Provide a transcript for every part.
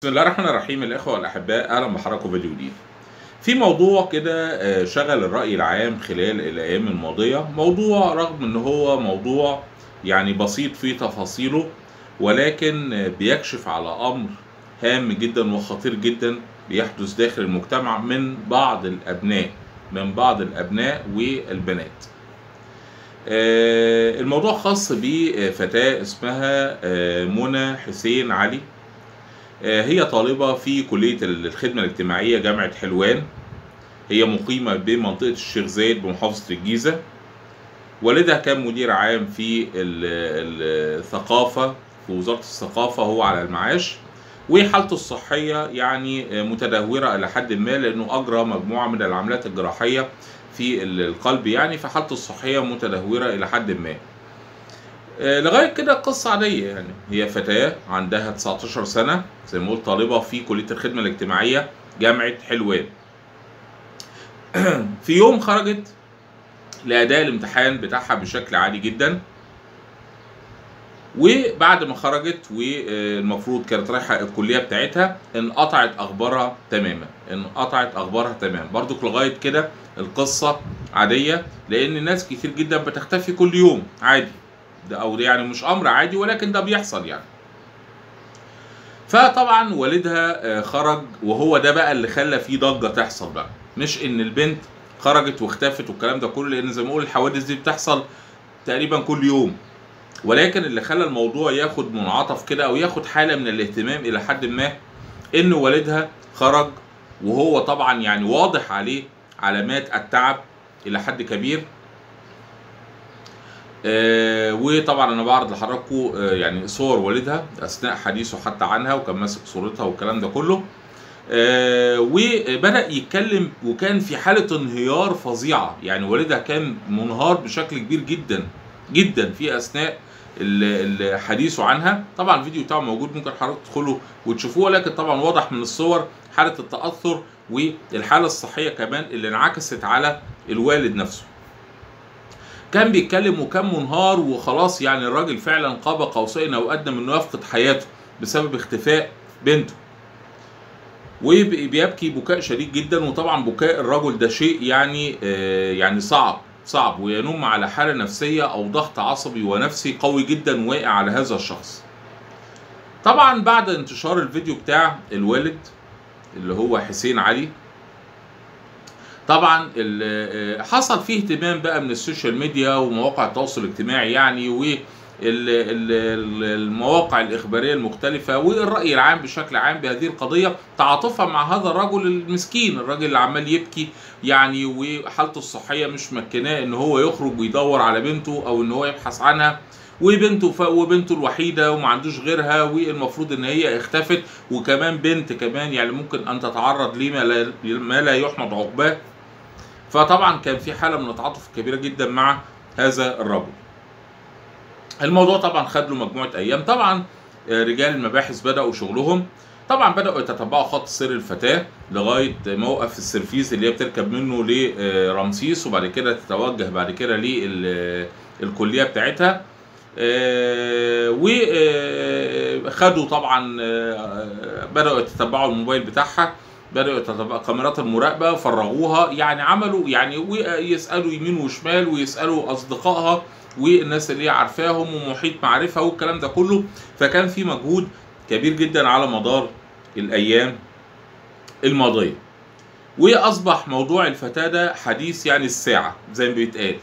بسم الله الرحمن الرحيم الإخوة والأحباء أهلا بحضراتكم في فيديو جديد. في موضوع كده آه، شغل الرأي العام خلال الأيام الماضية، موضوع رغم إن هو موضوع يعني بسيط في تفاصيله ولكن آه، بيكشف على أمر هام جدا وخطير جدا بيحدث داخل المجتمع من بعض الأبناء من بعض الأبناء والبنات. آه، الموضوع خاص بفتاة اسمها آه، منى حسين علي آه، هي طالبة في كلية الخدمة الاجتماعية جامعة حلوان هي مقيمة بمنطقة الشيخ زايد بمحافظة الجيزة والدها كان مدير عام في ال- ال- الثقافة في وزارة الثقافة هو على المعاش وحالته الصحية يعني آه، متدهورة إلى حد ما لأنه أجرى مجموعة من العمليات الجراحية في ال- القلب يعني فحالته الصحية متدهورة إلى حد ما آه، لغايه كده قصه عاديه يعني هي فتاه عندها 19 سنه زي ما قلت طالبه في كليه الخدمه الاجتماعيه جامعه حلوان في يوم خرجت لاداء الامتحان بتاعها بشكل عادي جدا وبعد ما خرجت والمفروض كانت رايحه الكليه بتاعتها انقطعت اخبارها تماما انقطعت اخبارها تماما برضو لغايه كده القصه عاديه لان ناس كتير جدا بتختفي كل يوم عادي ده او ده يعني مش امر عادي ولكن ده بيحصل يعني فطبعا والدها آه، خرج وهو ده بقى اللي خلى فيه ضجه تحصل بقى مش ان البنت خرجت واختفت والكلام ده كله لان زي ما اقول الحوادث دي بتحصل تقريبا كل يوم ولكن اللي خلى الموضوع ياخد منعطف كده او ياخد حاله من الاهتمام الى حد ما ان والدها خرج وهو طبعا يعني واضح عليه علامات التعب الى حد كبير آه وطبعا انا بعرض لحضراتكم آه يعني صور والدها اثناء حديثه حتى عنها وكان ماسك صورتها والكلام ده كله آه وبدا يتكلم وكان في حاله انهيار فظيعه يعني والدها كان منهار بشكل كبير جدا جدا في اثناء ال- ال- حديثه عنها طبعا الفيديو بتاعه موجود ممكن حضرتك تدخلوا وتشوفوه لكن طبعا واضح من الصور حاله التاثر والحاله الصحيه كمان اللي انعكست على الوالد نفسه كان بيتكلم وكان منهار وخلاص يعني الراجل فعلا قاب قوسين او ادنى من انه يفقد حياته بسبب اختفاء بنته وبيبكي بكاء شديد جدا وطبعا بكاء الرجل ده شيء يعني آه يعني صعب صعب وينم على حاله نفسيه او ضغط عصبي ونفسي قوي جدا واقع على هذا الشخص طبعا بعد انتشار الفيديو بتاع الوالد اللي هو حسين علي طبعا ال- آه، حصل فيه اهتمام بقى من السوشيال ميديا ومواقع التواصل الاجتماعي يعني والمواقع الإخبارية المختلفة والرأي العام بشكل عام بهذه القضية تعاطفا مع هذا الرجل المسكين الراجل اللي عمال يبكي يعني وحالته الصحية مش مكناه ان هو يخرج ويدور على بنته او ان هو يبحث عنها وبنته ف... وبنته الوحيده وما عندوش غيرها والمفروض ان هي اختفت وكمان بنت كمان يعني ممكن ان تتعرض لما لا ما لا يحمد عقباه فطبعا كان في حاله من التعاطف كبيره جدا مع هذا الرجل الموضوع طبعا خد له مجموعه ايام طبعا آه، رجال المباحث بداوا شغلهم طبعا بداوا يتتبعوا خط سير الفتاه لغايه موقف السرفيز اللي هي بتركب منه لرمسيس وبعد كده تتوجه بعد كده للكليه بتاعتها وخدوا طبعا آه، بداوا يتتبعوا الموبايل بتاعها بداوا يتتبعوا كاميرات المراقبه فرغوها يعني عملوا يعني ويسالوا يمين وشمال ويسالوا اصدقائها والناس اللي هي عارفاهم ومحيط معرفه والكلام ده كله فكان في مجهود كبير جدا على مدار الايام الماضيه واصبح موضوع الفتاه ده حديث يعني الساعه زي ما بيتقال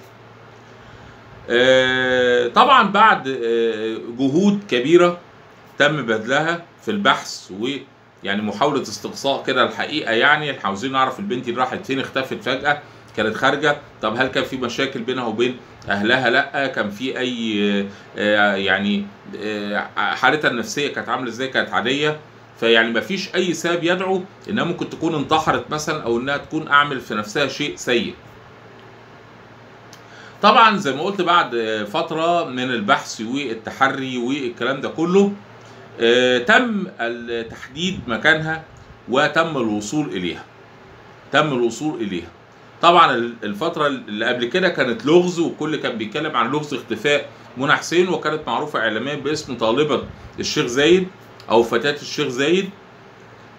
آه، طبعا بعد آه، جهود كبيره تم بذلها في البحث ويعني محاوله استقصاء كده الحقيقه يعني احنا عاوزين نعرف البنت دي راحت فين اختفت فجاه كانت خارجه طب هل كان في مشاكل بينها وبين اهلها لا كان في اي آه، آه، يعني آه، حالتها النفسيه كانت عامله ازاي كانت عاديه فيعني ما فيش اي سبب يدعو انها ممكن تكون انتحرت مثلا او انها تكون اعمل في نفسها شيء سيء طبعا زي ما قلت بعد آه، فتره من البحث والتحري والكلام ده كله آه، تم ال- تحديد مكانها وتم الوصول اليها تم الوصول اليها طبعا ال- الفتره اللي قبل كده كانت لغز وكل كان بيتكلم عن لغز اختفاء منى حسين وكانت معروفه اعلاميا باسم طالبه الشيخ زايد او فتاه الشيخ زايد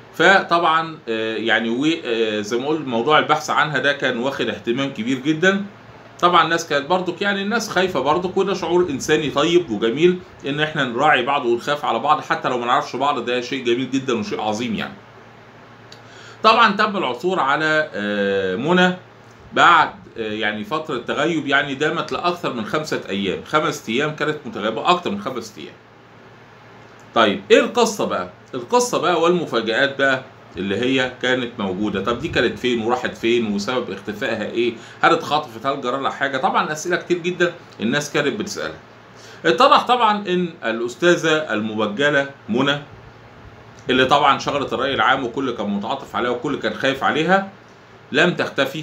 فطبعا آه، يعني وزي ما قلت موضوع البحث عنها ده كان واخد اهتمام كبير جدا طبعا الناس كانت برضك يعني الناس خايفه برضك وده شعور انساني طيب وجميل ان احنا نراعي بعض ونخاف على بعض حتى لو ما نعرفش بعض ده شيء جميل جدا وشيء عظيم يعني. طبعا تم العثور على آه، منى بعد آه، يعني فترة تغيب يعني دامت لأكثر من خمسة أيام، خمس أيام كانت متغيبة أكثر من خمس أيام. طيب إيه القصة بقى؟ القصة بقى والمفاجآت بقى اللي هي كانت موجودة، طب دي كانت فين وراحت فين وسبب اختفائها إيه؟ هل اتخطفت؟ هل جرى لها حاجة؟ طبعا أسئلة كتير جدا الناس كانت بتسألها. اتضح طبعا إن الأستاذة المبجلة منى اللي طبعا شغلت الرأي العام وكل كان متعاطف عليها وكل كان خايف عليها لم تختفي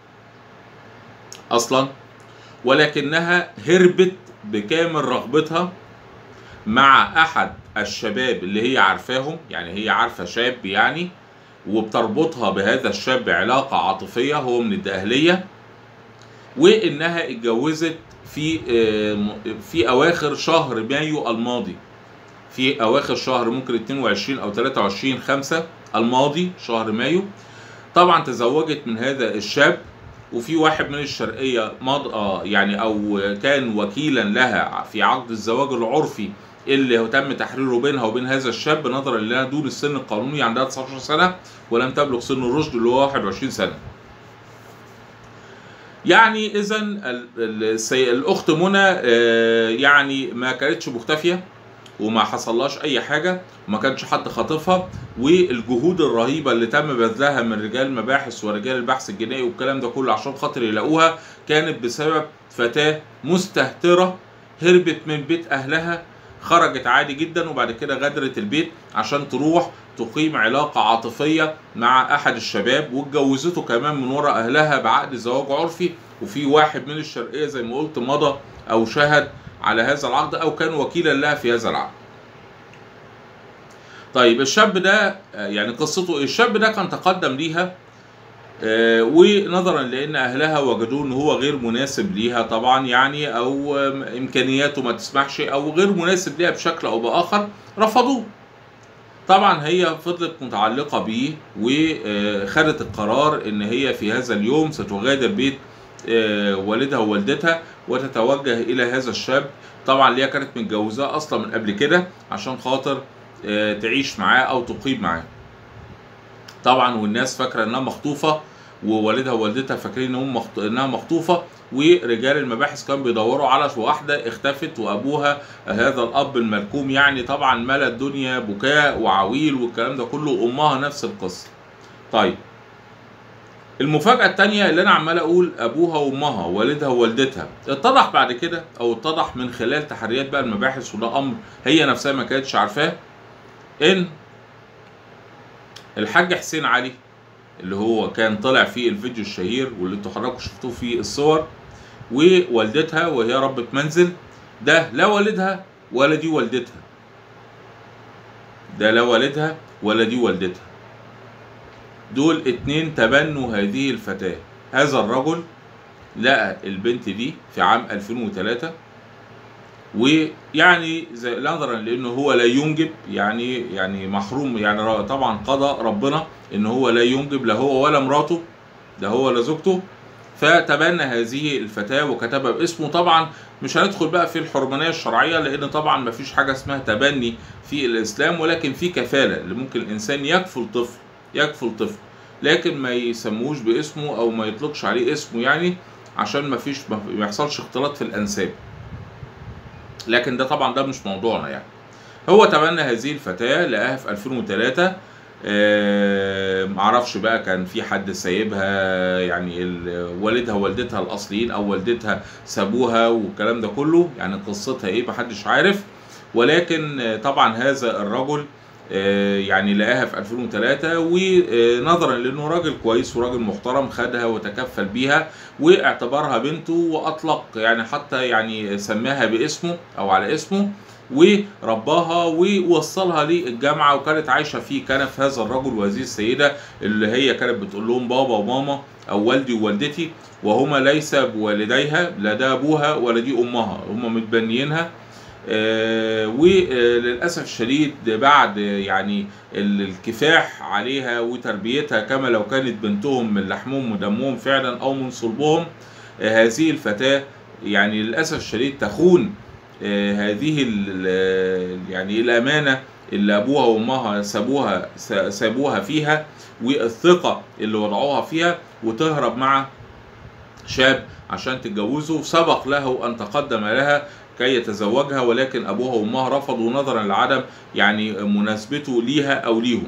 اصلا ولكنها هربت بكامل رغبتها مع احد الشباب اللي هي عارفاهم يعني هي عارفه شاب يعني وبتربطها بهذا الشاب علاقه عاطفيه هو من الدقهليه وانها اتجوزت في آه، في اواخر شهر مايو الماضي في اواخر شهر ممكن 22 او 23 5 الماضي شهر مايو طبعا تزوجت من هذا الشاب وفي واحد من الشرقية مضى يعني أو كان وكيلا لها في عقد الزواج العرفي اللي هو تم تحريره بينها وبين هذا الشاب نظرا لأنها دون السن القانوني عندها 19 سنة ولم تبلغ سن الرشد اللي هو 21 سنة. يعني إذا الأخت منى آه، يعني ما كانتش مختفية وما حصلهاش اي حاجه وما كانش حد خاطفها والجهود الرهيبه اللي تم بذلها من رجال المباحث ورجال البحث الجنائي والكلام ده كله عشان خاطر يلاقوها كانت بسبب فتاه مستهتره هربت من بيت اهلها خرجت عادي جدا وبعد كده غادرت البيت عشان تروح تقيم علاقة عاطفية مع أحد الشباب واتجوزته كمان من وراء أهلها بعقد زواج عرفي وفي واحد من الشرقية زي ما قلت مضى أو شهد على هذا العقد او كان وكيلا لها في هذا العقد طيب الشاب ده آه، يعني قصته ايه الشاب ده كان تقدم ليها آه، ونظرا لان اهلها وجدوه ان هو غير مناسب ليها طبعا يعني او آم، امكانياته ما تسمحش او غير مناسب ليها بشكل او باخر رفضوه طبعا هي فضلت متعلقه بيه وخدت القرار ان هي في هذا اليوم ستغادر بيت آه، والدها ووالدتها وتتوجه الى هذا الشاب طبعا اللي هي كانت متجوزاه اصلا من قبل كده عشان خاطر آه، تعيش معاه او تقيم معاه طبعا والناس فاكره انها مخطوفه ووالدها ووالدتها فاكرين انهم مخط... انها مخطوفه ورجال المباحث كانوا بيدوروا على واحده اختفت وابوها هذا الاب الملكوم يعني طبعا ملا الدنيا بكاء وعويل والكلام ده كله وامها نفس القصه طيب المفاجأة التانية اللي أنا عمال أقول أبوها وأمها والدها ووالدتها اتضح بعد كده أو اتضح من خلال تحريات بقى المباحث وده أمر هي نفسها ما كانتش عارفاه إن الحاج حسين علي اللي هو كان طلع في الفيديو الشهير واللي انتوا حضراتكم شفتوه في الصور ووالدتها وهي ربة منزل ده لا والدها ولا دي والدتها ده لا والدها ولا دي والدتها دول اتنين تبنوا هذه الفتاة هذا الرجل لقى البنت دي في عام 2003 ويعني زي نظرا لانه هو لا ينجب يعني يعني محروم يعني ر- طبعا قضى ربنا ان هو لا ينجب لا هو ولا مراته ده هو ولا زوجته فتبنى هذه الفتاة وكتبها باسمه طبعا مش هندخل بقى في الحرمانية الشرعية لأن طبعا مفيش حاجة اسمها تبني في الإسلام ولكن في كفالة اللي ممكن الإنسان يكفل طفل يكفل طفل لكن ما يسموش باسمه أو ما يطلقش عليه اسمه يعني عشان مفيش ما يحصلش اختلاط في الأنساب لكن ده طبعا ده مش موضوعنا يعني هو تبنى هذه الفتاة لقاها في 2003 آه، معرفش بقى كان في حد سايبها يعني ال- والدها ووالدتها الاصليين او والدتها سابوها والكلام ده كله يعني قصتها ايه محدش عارف ولكن آه، طبعا هذا الرجل آه، يعني لقاها في 2003 ونظرا لانه راجل كويس وراجل محترم خدها وتكفل بيها واعتبرها بنته واطلق يعني حتى يعني سماها باسمه او على اسمه ورباها ووصلها للجامعه وكانت عايشه في كنف هذا الرجل وهذه السيده اللي هي كانت بتقول لهم بابا وماما او والدي ووالدتي وهما ليس بوالديها لا ده ابوها ولا دي امها هما متبنيينها آه، وللاسف الشديد بعد يعني ال- الكفاح عليها وتربيتها كما لو كانت بنتهم من لحمهم ودمهم فعلا او من صلبهم آه، هذه الفتاه يعني للاسف الشديد تخون آه، هذه ال- يعني الامانه اللي ابوها وامها سابوها سابوها فيها والثقه اللي وضعوها فيها وتهرب مع شاب عشان تتجوزه سبق له ان تقدم لها كي يتزوجها ولكن ابوها وامها رفضوا نظرا لعدم يعني مناسبته ليها او ليهم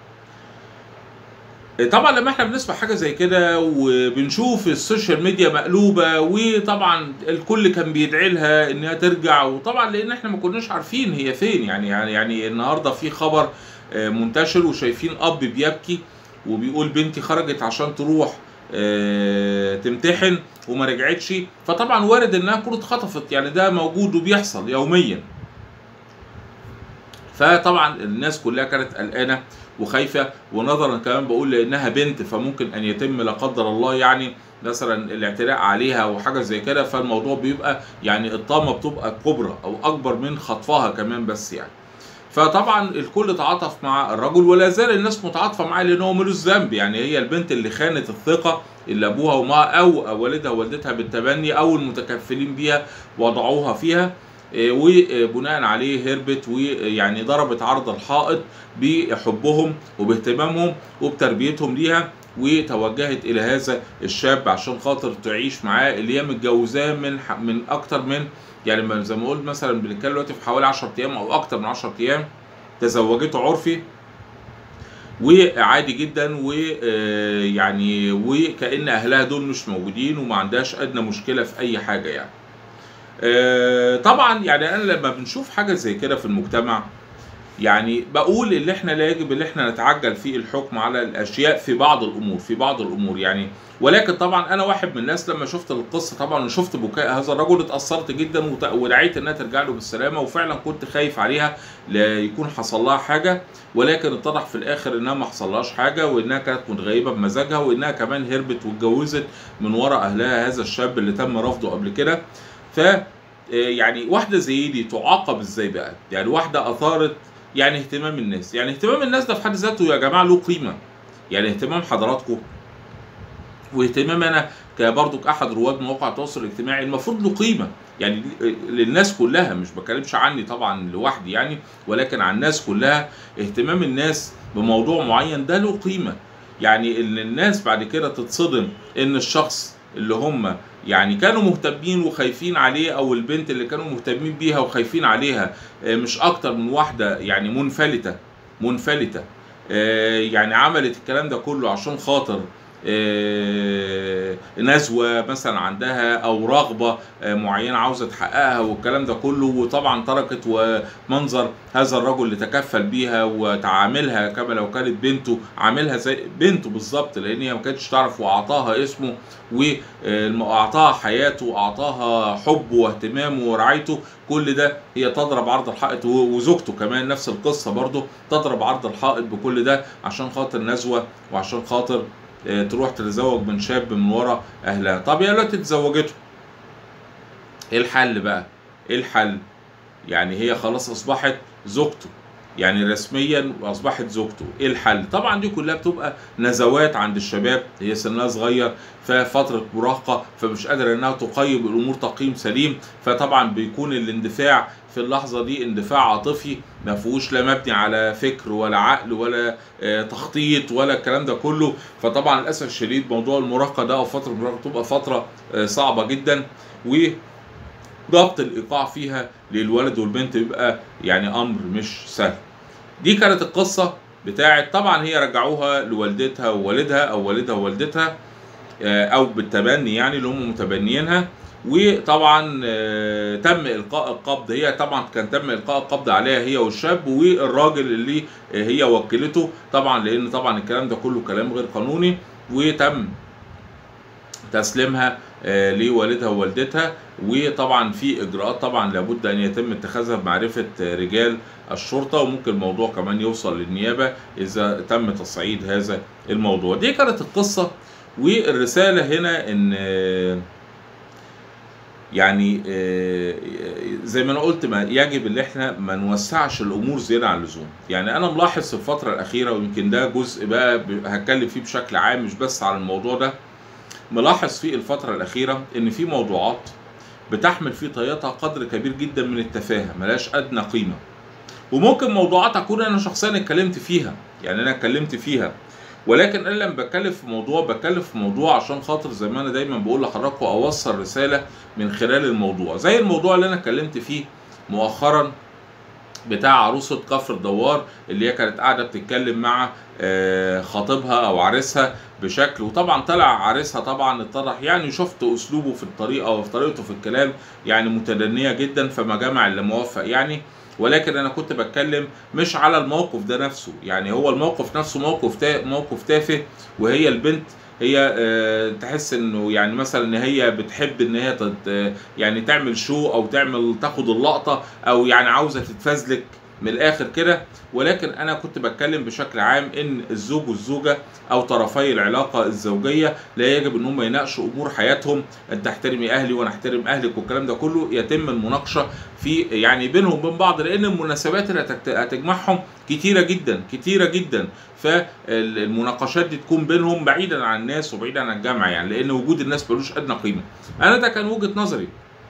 طبعا لما احنا بنسمع حاجه زي كده وبنشوف السوشيال ميديا مقلوبه وطبعا الكل كان بيدعي لها انها ترجع وطبعا لان احنا ما كناش عارفين هي فين يعني يعني يعني النهارده في خبر آه، منتشر وشايفين اب بيبكي وبيقول بنتي خرجت عشان تروح آه، تمتحن وما رجعتش فطبعا وارد انها تكون اتخطفت يعني ده موجود وبيحصل يوميا فطبعا الناس كلها كانت قلقانه وخايفه ونظرا كمان بقول لانها بنت فممكن ان يتم لا قدر الله يعني مثلا الاعتداء عليها او حاجه زي كده فالموضوع بيبقى يعني الطامه بتبقى كبرى او اكبر من خطفها كمان بس يعني فطبعا الكل تعاطف مع الرجل ولا زال الناس متعاطفه معاه لان هو ملوش ذنب يعني هي البنت اللي خانت الثقه اللي ابوها وامها او والدها ووالدتها بالتبني او المتكفلين بيها وضعوها فيها إيه، وبناء عليه هربت ويعني ضربت عرض الحائط بحبهم وباهتمامهم وبتربيتهم ليها وتوجهت الى هذا الشاب عشان خاطر تعيش معاه اللي هي متجوزاه من ح- من اكتر من يعني ما- زي ما قلت مثلا بنتكلم دلوقتي في حوالي 10 ايام او اكتر من 10 ايام تزوجته عرفي وعادي جدا ويعني وكأن اهلها دول مش موجودين وما عندهاش ادنى مشكله في اي حاجه يعني. آه، طبعا يعني انا لما بنشوف حاجه زي كده في المجتمع يعني بقول اللي احنا لا يجب اللي احنا نتعجل في الحكم على الاشياء في بعض الامور في بعض الامور يعني ولكن طبعا انا واحد من الناس لما شفت القصه طبعا وشفت بكاء هذا الرجل اتاثرت جدا وت- ودعيت انها ترجع له بالسلامه وفعلا كنت خايف عليها لا يكون حصل لها حاجه ولكن اتضح في الاخر انها ما حصلهاش حاجه وانها كانت متغيبه بمزاجها وانها كمان هربت واتجوزت من وراء اهلها هذا الشاب اللي تم رفضه قبل كده ف يعني واحده زي دي تعاقب ازاي بقى؟ يعني واحده اثارت يعني اهتمام الناس، يعني اهتمام الناس ده في حد ذاته يا جماعه له قيمه. يعني اهتمام حضراتكم واهتمام انا كبرضو احد رواد مواقع التواصل الاجتماعي المفروض له قيمه يعني للناس كلها مش بكلمش عني طبعا لوحدي يعني ولكن عن الناس كلها اهتمام الناس بموضوع معين ده له قيمه يعني ان الناس بعد كده تتصدم ان الشخص اللي هم يعني كانوا مهتمين وخايفين عليه او البنت اللي كانوا مهتمين بيها وخايفين عليها آه، مش اكتر من واحده يعني منفلته منفلته آه، يعني عملت الكلام ده كله عشان خاطر آه، نزوه مثلا عندها او رغبه آه، معينه عاوزه تحققها والكلام ده كله وطبعا تركت ومنظر هذا الرجل اللي تكفل بيها وتعاملها كما لو كانت بنته عاملها زي بنته بالظبط لان هي ما كانتش تعرف واعطاها اسمه واعطاها حياته واعطاها حبه واهتمامه ورعايته كل ده هي تضرب عرض الحائط و- وزوجته كمان نفس القصه برضه تضرب عرض الحائط بكل ده عشان خاطر نزوه وعشان خاطر آه، تروح تتزوج من شاب من ورا اهلها طب يا دلوقتي اتزوجته ايه الحل بقى ايه الحل يعني هي خلاص اصبحت زوجته يعني رسميا اصبحت زوجته ايه الحل طبعا دي كلها بتبقى نزوات عند الشباب هي سنها صغير ففتره مراهقه فمش قادره انها تقيم الامور تقييم سليم فطبعا بيكون الاندفاع في اللحظه دي اندفاع عاطفي ما فيهوش لا مبني على فكر ولا عقل ولا آه، تخطيط ولا الكلام ده كله فطبعا للاسف الشديد موضوع المراهقه ده او فتره المراهقه بتبقى فتره آه، صعبه جدا و ضبط الايقاع فيها للولد والبنت بيبقى يعني امر مش سهل دي كانت القصه بتاعت طبعا هي رجعوها لوالدتها ووالدها او والدها ووالدتها آه، او بالتبني يعني اللي هم متبنيينها وطبعا آه، تم القاء القبض هي طبعا كان تم القاء القبض عليها هي والشاب والراجل اللي آه، هي وكلته طبعا لان طبعا الكلام ده كله كلام غير قانوني وتم تسليمها آه، لوالدها ووالدتها وطبعا في اجراءات طبعا لابد ان يتم اتخاذها بمعرفه آه، رجال الشرطه وممكن الموضوع كمان يوصل للنيابه اذا تم تصعيد هذا الموضوع دي كانت القصه والرساله هنا ان آه، يعني آه، زي ما انا قلت ما يجب ان احنا ما نوسعش الامور زياده عن اللزوم يعني انا ملاحظ في الفتره الاخيره ويمكن ده جزء بقى ب- هتكلم فيه بشكل عام مش بس على الموضوع ده ملاحظ في الفتره الاخيره ان في موضوعات بتحمل في طياتها قدر كبير جدا من التفاهه ملهاش ادنى قيمه وممكن موضوعات اكون انا شخصيا اتكلمت فيها يعني انا اتكلمت فيها ولكن انا لما بتكلم في موضوع بتكلم في موضوع عشان خاطر زي ما انا دايما بقول لحضراتكم اوصل رساله من خلال الموضوع زي الموضوع اللي انا اتكلمت فيه مؤخرا بتاع عروسة كفر الدوار اللي هي كانت قاعدة بتتكلم مع آه، خطيبها أو عريسها بشكل وطبعا طلع عريسها طبعا اتضح يعني شفت أسلوبه في الطريقة وفي طريقته في الكلام يعني متدنية جدا فما جمع اللي موفق يعني ولكن انا كنت بتكلم مش على الموقف ده نفسه يعني هو الموقف نفسه موقف تا موقف تافه وهي البنت هي آه، تحس انه يعني مثلا ان هي بتحب ان هي تت يعني تعمل شو او تعمل تاخد اللقطه او يعني عاوزه تتفزلك من الاخر كده ولكن انا كنت بتكلم بشكل عام ان الزوج والزوجه او طرفي العلاقه الزوجيه لا يجب ان هم يناقشوا امور حياتهم انت تحترمي اهلي وانا احترم اهلك والكلام ده كله يتم المناقشه في يعني بينهم وبين بعض لان المناسبات اللي هتكت- هتجمعهم كتيره جدا كتيره جدا فالمناقشات دي تكون بينهم بعيدا عن الناس وبعيدا عن الجامعه يعني لان وجود الناس ملوش ادنى قيمه انا ده كان وجهه نظري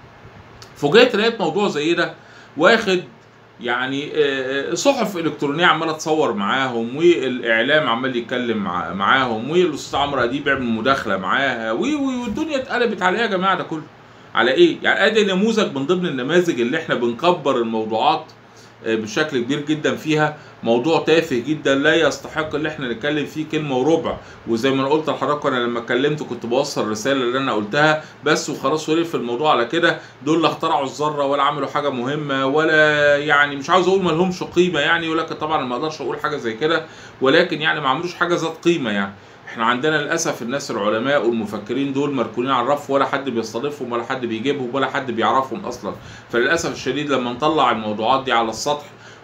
فوجئت لقيت موضوع زي ده واخد يعني آه، آه، صحف الكترونيه عماله تصور معاهم والاعلام عمال يتكلم مع- معاهم والاستاذ عمرو اديب يعمل مداخله معاها و- و- والدنيا اتقلبت على ايه يا جماعه ده كله على ايه يعني ادي نموذج من ضمن النماذج اللي احنا بنكبر الموضوعات آه، بشكل كبير جدا فيها موضوع تافه جدا لا يستحق ان احنا نتكلم فيه كلمه وربع وزي ما انا قلت لحضراتكم انا لما اتكلمت كنت بوصل الرساله اللي انا قلتها بس وخلاص وقف الموضوع على كده دول لا اخترعوا الذره ولا عملوا حاجه مهمه ولا يعني مش عاوز اقول ما لهمش قيمه يعني ولكن طبعا ما اقدرش اقول حاجه زي كده ولكن يعني ما عملوش حاجه ذات قيمه يعني احنا عندنا للاسف الناس العلماء والمفكرين دول مركونين على الرف ولا حد بيستضيفهم ولا حد بيجيبهم ولا حد بيعرفهم اصلا فللاسف الشديد لما نطلع الموضوعات دي على السطح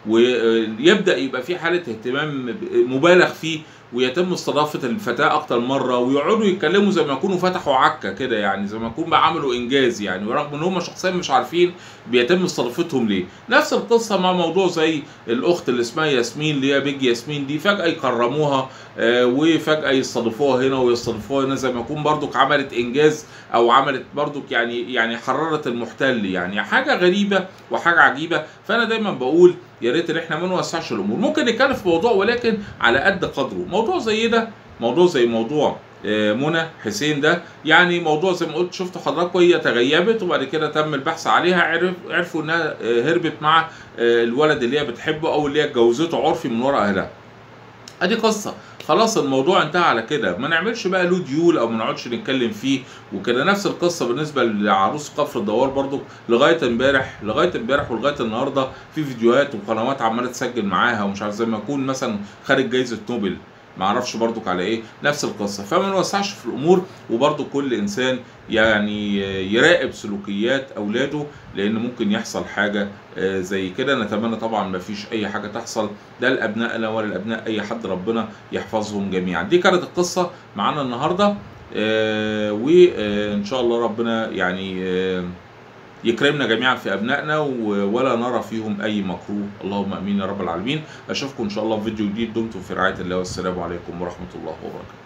ويبدا يبقى في حاله اهتمام مبالغ فيه ويتم استضافه الفتاه اكتر مره ويقعدوا يتكلموا زي ما يكونوا فتحوا عكه كده يعني زي ما يكون بقى عملوا انجاز يعني ورغم ان هم شخصيا مش عارفين بيتم استضافتهم ليه نفس القصه مع موضوع زي الاخت اللي اسمها ياسمين اللي هي بيج ياسمين دي فجاه يكرموها آه، وفجاه يستضيفوها هنا ويستضيفوها هنا زي ما يكون برضك عملت انجاز او عملت برضك يعني يعني حررت المحتل يعني حاجه غريبه وحاجه عجيبه فانا دايما بقول يا ريت ان احنا ما نوسعش الامور ممكن نتكلم في موضوع ولكن على قد قدره موضوع زي ده موضوع زي موضوع آه، منى حسين ده يعني موضوع زي ما قلت شفتوا حضراتكم هي تغيبت وبعد كده تم البحث عليها عرف عرفوا انها آه، هربت مع آه، الولد اللي هي بتحبه او اللي هي اتجوزته عرفي من ورا اهلها ادي قصه خلاص الموضوع انتهى على كده ما نعملش بقى له ديول او ما نقعدش نتكلم فيه وكده نفس القصه بالنسبه لعروس كفر الدوار برضو لغايه امبارح لغايه امبارح ولغايه النهارده في فيديوهات وقنوات عماله تسجل معاها ومش عارف زي ما يكون مثلا خارج جايزه نوبل ما اعرفش برضك على ايه نفس القصه فما نوسعش في الامور وبرضو كل انسان يعني يراقب سلوكيات اولاده لان ممكن يحصل حاجه آه، زي كده نتمنى طبعا ما فيش اي حاجه تحصل لا لابنائنا ولا لابناء اي حد ربنا يحفظهم جميعا دي كانت القصه معانا النهارده آه، وان شاء الله ربنا يعني آه، يكرمنا جميعا في ابنائنا و- ولا نرى فيهم اي مكروه اللهم امين يا رب العالمين اشوفكم ان شاء الله في فيديو جديد دمتم في رعايه الله والسلام عليكم ورحمه الله وبركاته